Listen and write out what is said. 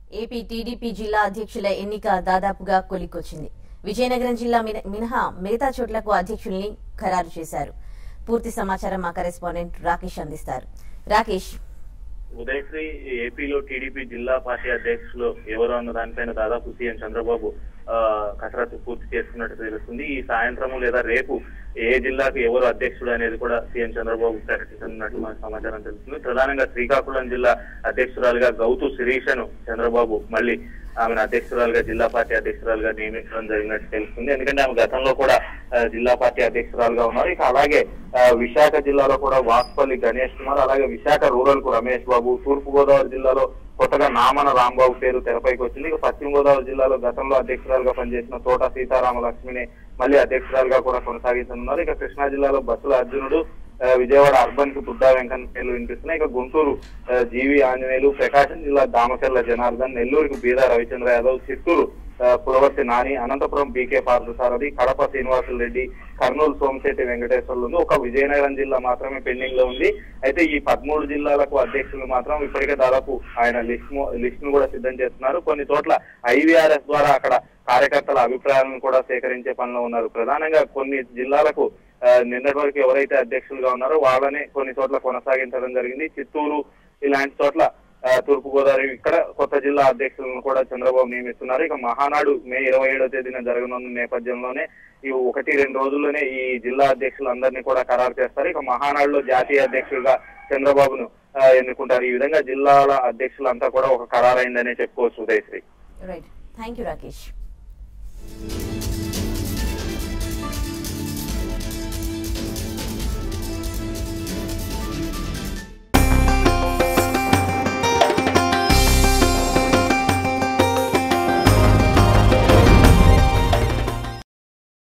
AP TDP జిల్లా అధ్యక్షుల ఎన్నిక దాదాపుగా కొలిక్కొచ్చింది విజయనగరం జిల్లా మిన- మినహా మిగతా చోట్లకు అధ్యక్షుల్ని ఖరారు చేశారు పూర్తి సమాచారం మా కరెస్పాండెంట్ రాకేష్ అందిస్తారు రాకేష్ ఉదయశ్రీ ఏపీలో టీడీపీ జిల్లా పార్టీ అధ్యక్షులు ఎవరు అన్న దానిపైన దాదాపు సీఎం చంద్రబాబు ఆ, కసరత్తు పూర్తి చేసుకున్నట్టు తెలుస్తుంది ఈ సాయంత్రం లేదా రేపు ఏ జిల్లాకు ఎవరు అధ్యక్షుడు అనేది కూడా సీఎం చంద్రబాబు ప్రకటిస్తున్నట్టు మనకు సమాచారం తెలుస్తుంది ప్రధానంగా శ్రీకాకుళం జిల్లా అధ్యక్షురాలుగా గౌతు శిరీషను చంద్రబాబు మళ్ళీ ఆమెను అధ్యక్షురాలుగా జిల్లా పార్టీ అధ్యక్షురాలుగా నియమించడం జరిగినట్టు తెలుస్తుంది ఎందుకంటే ఆమె గతంలో కూడా ఆ, జిల్లా పార్టీ అధ్యక్షురాలుగా ఉన్నారు ఇక అలాగే ఆ, విశాఖ జిల్లాలో కూడా వాక్పల్లి గణేష్ కుమార్ అలాగే విశాఖ రూరల్ కు రమేష్ బాబు తూర్పు గోదావరి జిల్లాలో కొత్తగా నామన రాంబాబు పేరు తెరపైకి వచ్చింది ఇక పశ్చిమ గోదావరి జిల్లాలో గతంలో అధ్యక్షురాలుగా పనిచేసిన తోట సీతారామ లక్ష్మిని మళ్ళీ అధ్యక్షురాలుగా కూడా కొనసాగించనున్నారు ఇక కృష్ణా జిల్లాలో బస్సుల అర్జునుడు ఆ, విజయవాడ అర్బన్ కు బుద్ధా వెంకన్న పేర్లు వినిపిస్తున్నాయి ఇక గుంటూరు ఆ, జీవి ఆంజనేయులు ప్రకాశం జిల్లా దామచర్ల జనార్దన్ నెల్లూరుకు బీదా రవిచంద్ర యాదవ్ చిత్తూరు ఆ, పులవర్తి నాని అనంతపురం బీకే పార్థసారథి కడప శ్రీనివాసులు రెడ్డి కర్నూలు సోమశెట్టి వెంకటేశ్వర్లు ఉంది ఒక విజయనగరం జిల్లా మాత్రమే పెండింగ్ లో ఉంది అయితే ఈ పదమూడు జిల్లాలకు అధ్యక్షులు మాత్రం ఇప్పటికే దాదాపు ఆయన లిస్ట్ లిస్ట్ ను కూడా సిద్ధం చేస్తున్నారు కొన్ని చోట్ల ఐవీఆర్ఎస్ ద్వారా అక్కడ కార్యకర్తల అభిప్రాయాలను కూడా సేకరించే పనిలో ఉన్నారు ప్రధానంగా కొన్ని జిల్లాలకు ఆ, నిన్నటి వరకు ఎవరైతే అధ్యక్షులుగా ఉన్నారో వాళ్ళనే కొన్ని చోట్ల కొనసాగించడం జరిగింది చిత్తూరు ఇలాంటి చోట్ల ఆ, తూర్పు గోదావరి ఇక్కడ కొత్త జిల్లా అధ్యక్షులను కూడా చంద్రబాబు నియమిస్తున్నారు ఇక మహానాడు మే ఇరవై ఏడో తేదీన జరగనున్న నేపథ్యంలోనే ఈ ఒకటి రెండు రోజుల్లోనే ఈ జిల్లా అధ్యక్షులందరినీ కూడా ఖరారు చేస్తారు ఇక మహానాడులో జాతీయ అధ్యక్షులుగా చంద్రబాబును ఆ, ఎన్నుకుంటారు ఈ విధంగా జిల్లాల అధ్యక్షులంతా కూడా ఒక ఖరారైందనే చెప్పుకోవచ్చు Udayasri right thank you Rakesh